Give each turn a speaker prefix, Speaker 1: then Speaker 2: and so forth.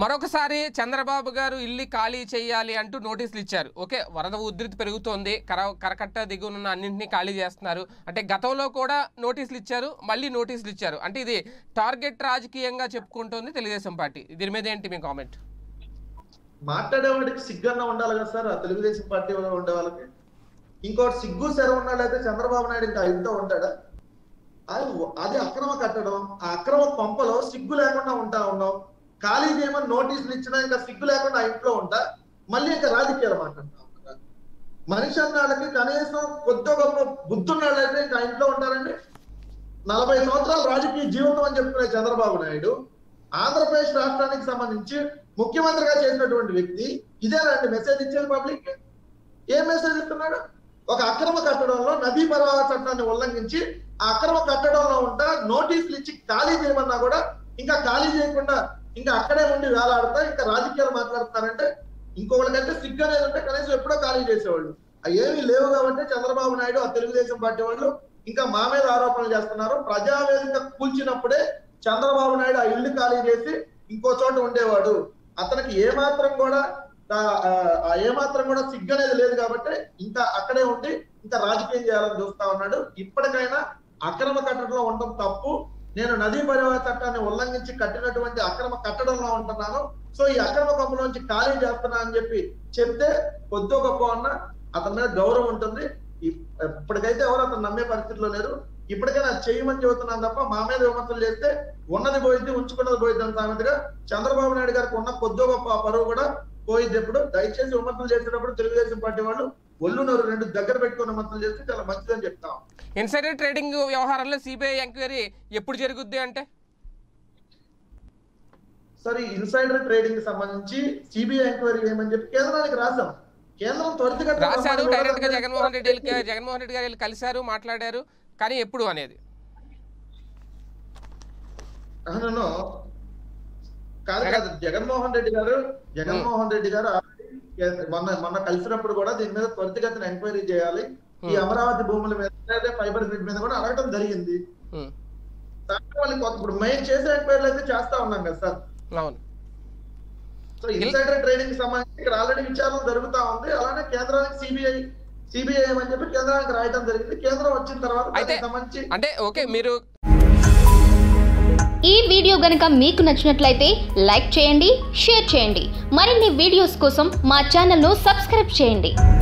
Speaker 1: మరొకసారి చంద్రబాబు గారు ఇల్లు ఖాళీ చేయాలి అంటూ నోటీసులు ఇచ్చారు ఓకే వరద ఉధృతి పెరుగుతోంది కర కరకట్ట దిగునున్న అన్నింటినీ ఖాళీ చేస్తున్నారు అంటే గతంలో కూడా నోటీసులు ఇచ్చారు మళ్ళీ నోటీసులు ఇచ్చారు అంటే ఇది టార్గెట్ రాజకీయంగా చెప్పుకుంటోంది తెలుగుదేశం పార్టీ దీని మీద ఏంటి మీ కామెంట్
Speaker 2: మాట్లాడేవాడికి సిగ్గన్నా ఉండాలి కదా సార్ ఆ తెలుగుదేశం పార్టీ వాళ్ళు ఉండే వాళ్ళకి ఇంకోటి సిగ్గు సెర ఉన్నాడైతే చంద్రబాబు నాయుడు ఇంకా ఇంట్లో ఉంటాడా అది అది అక్రమ కట్టడం ఆ అక్రమ పంపలో సిగ్గు లేకుండా ఉంటా ఉన్నాం ఖాళీ చేయమని నోటీసులు ఇచ్చినా ఇంకా సిగ్గు లేకుండా ఆ ఇంట్లో ఉంటా మళ్ళీ ఇంకా రాజకీయాలు మాట్లాడుతా ఉంటారా మనిషి అన్నాళ్ళకి కనీసం కొద్ది గొప్ప బుద్ధున్నాళ్ళైతే ఇంకా ఆ ఇంట్లో ఉంటారండి నలభై సంవత్సరాలు రాజకీయ జీవితం అని చెప్పుకునే చంద్రబాబు నాయుడు ఆంధ్రప్రదేశ్ రాష్ట్రానికి సంబంధించి ముఖ్యమంత్రిగా చేసినటువంటి వ్యక్తి ఇదేనండి మెసేజ్ ఇచ్చేది పబ్లిక్ ఏం మెసేజ్ ఇస్తున్నాడు ఒక అక్రమ కట్టడంలో నదీ పర్వాల చట్టాన్ని ఉల్లంఘించి ఆ అక్రమ కట్టడంలో ఉంటా నోటీసులు ఇచ్చి ఖాళీ చేయమన్నా కూడా ఇంకా ఖాళీ చేయకుండా ఇంకా అక్కడే ఉండి వేలాడుతా ఇంకా రాజకీయాలు మాట్లాడుతున్నారంటే ఇంకొకరికంటే సిగ్గు అనేది ఉంటే కనీసం ఎప్పుడో ఖాళీ చేసేవాళ్ళు అవి ఏమీ లేవు కాబట్టి చంద్రబాబు నాయుడు ఆ తెలుగుదేశం పార్టీ వాళ్ళు ఇంకా మా మీద ఆరోపణలు చేస్తున్నారు ప్రజావేదిక కూల్చినప్పుడే చంద్రబాబు నాయుడు ఆ ఇల్లు ఖాళీ చేసి ఇంకో చోట ఉండేవాడు అతనికి ఏమాత్రం కూడా ఆ- ఆ- ఆ ఏమాత్రం కూడా సిగ్గు అనేది లేదు కాబట్టి ఇంకా అక్కడే ఉండి ఇంకా రాజకీయం చేయాలని చూస్తా ఉన్నాడు ఇప్పటికైనా అక్రమ కట్టడంలో ఉండడం తప్పు నేను నదీ పరివాహ చట్టాన్ని ఉల్లంఘించి కట్టినటువంటి అక్రమ కట్టడంలో ఉంటున్నాను సో ఈ అక్రమ కంపలోంచి ఖాళీ చేస్తున్నా అని చెప్పి చెప్తే కొద్దో గొప్ప అన్న అతని మీద గౌరవం ఉంటుంది ఇప్- ఇప్పటికైతే ఎవరు అతను నమ్మే పరిస్థితిలో లేరు ఇప్పటికైనా చేయమని చెబుతున్నాను తప్ప మా మీద విమర్శలు చేస్తే ఉన్నది పోయిద్ది ఉంచుకున్నది పోయిద్ది అని సామెతగా చంద్రబాబు నాయుడు గారికి ఉన్న కొద్దో గొప్ప ఆ పరువు కూడా పోయిద్ది ఎప్పుడు దయచేసి విమర్శలు చేసేటప్పుడు తెలుగుదేశం పార్టీ వాళ్ళు ఒళ్ళు నోరు రెండు దగ్గర పెట్టుకుని విమర్శలు చేస్తే చాలా మంచిదని చెప్తాం
Speaker 1: ఇన్సైడర్ ట్రేడింగ్ వ్యవహారంలో సిబిఐ ఎంక్వైరీ ఎప్పుడు జరుగుద్ది అంటే
Speaker 2: సరే ఇన్సైడర్ ట్రేడింగ్ కి సంబంధించి సిబిఐ ఎంక్వైరీ చేయమని చెప్పి కేంద్రానికి రాశాం కేంద్రం త్వరితగతిన
Speaker 1: రాశారు
Speaker 2: రమ్మని
Speaker 1: డైరెక్ట్ గా
Speaker 2: కూడా
Speaker 1: జగన్మోహన్ రెడ్డి వెళ్ళి- జగన్మోహన్ రెడ్డి గారు వెళ్ళి కలిశారు మాట్లాడారు కానీ ఎప్పుడు అనేది
Speaker 2: అవును కాదు కాదు జగన్మోహన్ రెడ్డి గారు జగన్మోహన్ రెడ్డి గారు already కే- మొన్న మొన్న కలిసినప్పుడు కూడా దీని మీద త్వరితగతిన ఎంక్వైరీ చేయాలి ఈ
Speaker 1: Hmm.
Speaker 2: అమరావతి భూముల మీద అదే ఫైబర్ గ్రిడ్ మీద కూడా అడగడం జరిగింది
Speaker 1: ఉమ్,
Speaker 2: దాంట్లో వాళ్ళు కొత్త ఇప్పుడు మేము చేసే ఎంక్వైరీలు అయితే చేస్తా ఉన్నాం కదా సార్
Speaker 1: అవును
Speaker 2: సో ఇన్సైడర్ ట్రేడింగ్ కి సంబంధించి ఇక్కడ ఆల్రెడీ విచారణ జరుగుతా ఉంది అలానే కేంద్రానికి సిబిఐ సిబిఐ అని చెప్పి కేంద్రానికి రాయడం జరిగింది కేంద్రం వచ్చిన తర్వాత
Speaker 1: అయితే
Speaker 2: దానికి సంబంధించి
Speaker 1: అంటే ఓకే మీరు
Speaker 3: ఈ వీడియో గనుక మీకు నచ్చినట్లయితే లైక్ చేయండి షేర్ చేయండి మరిన్ని వీడియోస్ కోసం మా ఛానల్ను సబ్స్క్రైబ్ చేయండి